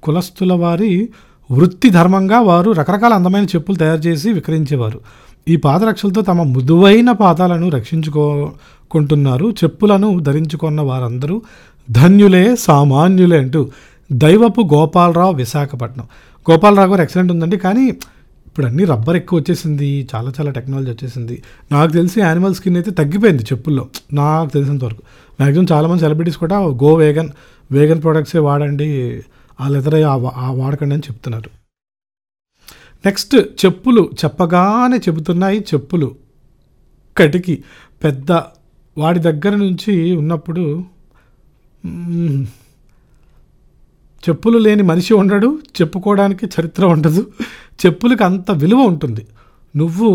కులస్తుల వారి వృత్తి ధర్మంగా వారు రకరకాల అందమైన చెప్పులు తయారు చేసి విక్రయించేవారు ఈ పాదరక్షలతో తమ మృదువైన పాదాలను రక్షించుకోకుంటున్నారు చెప్పులను ధరించుకున్న వారందరూ ధన్యులే సామాన్యులే అంటూ దైవపు గోపాలరావు విశాఖపట్నం గోపాలరావు గారు ఎక్సలెంట్ ఉందండి కానీ ఇప్పుడు అన్ని రబ్బర్ ఎక్కువ వచ్చేసింది చాలా చాలా టెక్నాలజీ వచ్చేసింది నాకు తెలిసి యానిమల్ స్కిన్ అయితే తగ్గిపోయింది చెప్పుల్లో నాకు తెలిసినంత వరకు మ్యాక్సిమం చాలామంది సెలబ్రిటీస్ కూడా గో వేగన్ వేగన్ ప్రొడక్ట్సే వాడండి ఆ లెదర్ ఆ వాడకండి అని చెప్తున్నారు నెక్స్ట్ చెప్పులు చెప్పగానే చెబుతున్నాయి చెప్పులు కటికి పెద్ద వాడి దగ్గర నుంచి ఉన్నప్పుడు మ్మ్, చెప్పులు లేని మనిషి ఉండడు చెప్పుకోవడానికి చరిత్ర ఉండదు చెప్పులకి అంత విలువ ఉంటుంది నువ్వు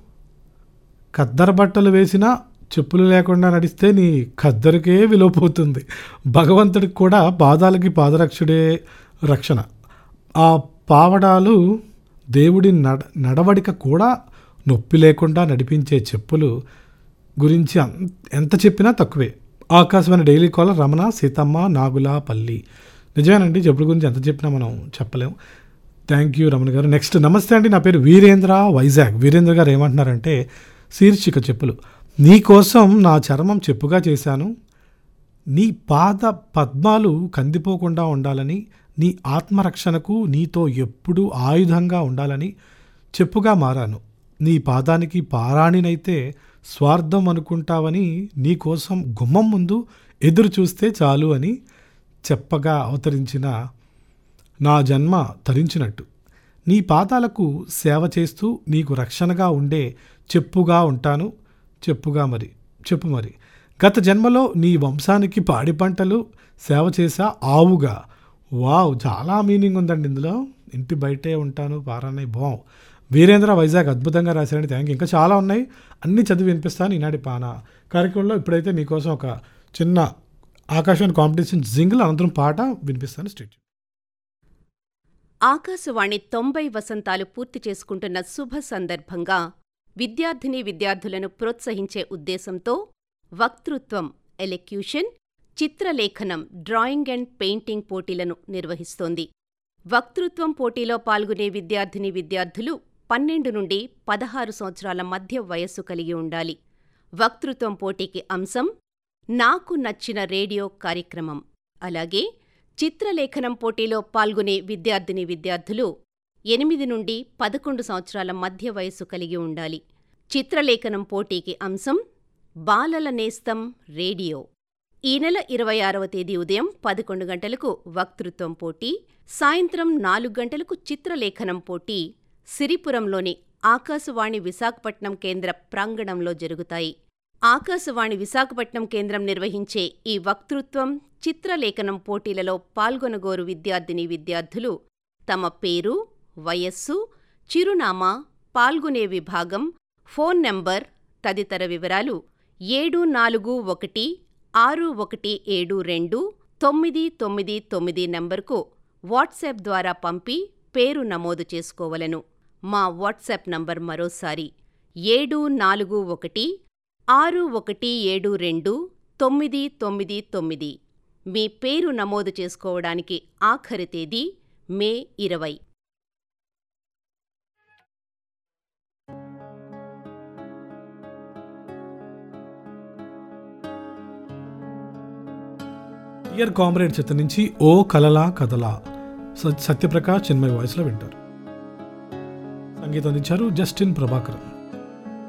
ఖద్దరు బట్టలు వేసినా చెప్పులు లేకుండా నడిస్తే నీ ఖద్దరికే విలువ పోతుంది భగవంతుడికి కూడా పాదాలకి పాదరక్షుడే రక్షణ ఆ పావడాలు దేవుడి నడ నడవడిక కూడా నొప్పి లేకుండా నడిపించే చెప్పులు గురించి అం- ఎంత చెప్పినా తక్కువే ఆకాశమైన daily caller Ramana Seethamma Nagulapalli నిజమేనండి చెప్పుల గురించి ఎంత చెప్పినా మనం చెప్పలేం థ్యాంక్ యూ రమణ గారు నెక్స్ట్ నమస్తే అండి నా పేరు వీరేంద్ర వైజాగ్ వీరేంద్ర గారు ఏమంటున్నారంటే శీర్షిక చెప్పులు నీ కోసం నా చర్మం చెప్పుగా చేశాను నీ పాద పద్మాలు కందిపోకుండా ఉండాలని నీ ఆత్మరక్షణకు నీతో ఎప్పుడూ ఆయుధంగా ఉండాలని చెప్పుగా మారాను నీ పాదానికి పారాణినైతే స్వార్థం అనుకుంటావని నీ కోసం గుమ్మం ముందు ఎదురు చూస్తే చాలు అని చెప్పగా అవతరించిన నా జన్మ తరించినట్టు నీ పాదాలకు సేవ చేస్తూ నీకు రక్షణగా ఉండే చెప్పుగా ఉంటాను చెప్పుగా మరి చెప్పు మరి గత జన్మలో నీ వంశానికి పాడి పంటలు సేవ చేసా ఆవుగా వావ్ చాలా మీనింగ్ ఉందండి ఇందులో ఇంటి బయటే ఉంటాను పారాన్నయ్య బావ్ వీరేంద్ర వైజాగ్ అద్భుతంగా రాశారని థ్యాంక్ ఇంకా చాలా ఉన్నాయి అన్ని చదివి వినిపిస్తాను ఈనాటి పాన కార్యక్రమంలో ఇప్పుడైతే మీకోసం ఒక చిన్న ఆకాశవాణి కాంపిటీషన్ జింగిల్ అనంతరం పాట వినిపిస్తాను స్టేట్ ఆకాశవాణి తొంభై వసంతాలు పూర్తి చేసుకుంటున్న శుభ సందర్భంగా విద్యార్థిని విద్యార్థులను ప్రోత్సహించే ఉద్దేశంతో వక్తృత్వం ఎలెక్యూషన్ చిత్రలేఖనం డ్రాయింగ్ అండ్ పెయింటింగ్ పోటీలను నిర్వహిస్తోంది వక్తృత్వం పోటీలో పాల్గొనే విద్యార్థిని విద్యార్థులు పన్నెండు నుండి పదహారు సంవత్సరాల మధ్య వయస్సు కలిగి ఉండాలి వక్తృత్వం పోటీకి అంశం నాకు నచ్చిన రేడియో కార్యక్రమం అలాగే చిత్రలేఖనం పోటీలో పాల్గొనే విద్యార్థిని విద్యార్థులు ఎనిమిది నుండి పదకొండు సంవత్సరాల మధ్య వయస్సు కలిగి ఉండాలి చిత్రలేఖనం పోటీకి అంశం బాలల నేస్తం రేడియో ఈ నెల ఇరవై ఆరవ తేదీ ఉదయం పదకొండు గంటలకు వక్తృత్వం పోటీ సాయంత్రం నాలుగు గంటలకు చిత్రలేఖనం పోటీ సిరిపురంలోని ఆకాశవాణి విశాఖపట్నం కేంద్ర ప్రాంగణంలో జరుగుతాయి ఆకాశవాణి విశాఖపట్నం కేంద్రం నిర్వహించే ఈ వక్తృత్వం చిత్రలేఖనం పోటీలలో పాల్గొనగోరు విద్యార్థిని విద్యార్థులు తమ పేరు వయస్సు చిరునామా పాల్గొనే విభాగం ఫోన్ నంబర్ తదితర వివరాలు ఏడు నాలుగు ఒకటి ఆరు ఒకటి ఏడు రెండు తొమ్మిది తొమ్మిది తొమ్మిది నంబర్కు వాట్సాప్ ద్వారా పంపి పేరు నమోదు చేసుకోవలను మా వాట్సాప్ నంబర్ మరోసారి ఏడు నాలుగు ఒకటి ఆరు ఒకటి ఏడు రెండు తొమ్మిది తొమ్మిది తొమ్మిది మీ పేరు నమోదు చేసుకోవడానికి ఆఖరి తేదీ మే ఇరవై ఇయర్ కామ్రేడ్ చిత్ర నుంచి ఓ కలలా కథలా స- సత్యప్రకాష్ చిన్మయ్ వాయిస్లో వింటారు సంగీతం ఇచ్చారు జస్టిన్ ప్రభాకర్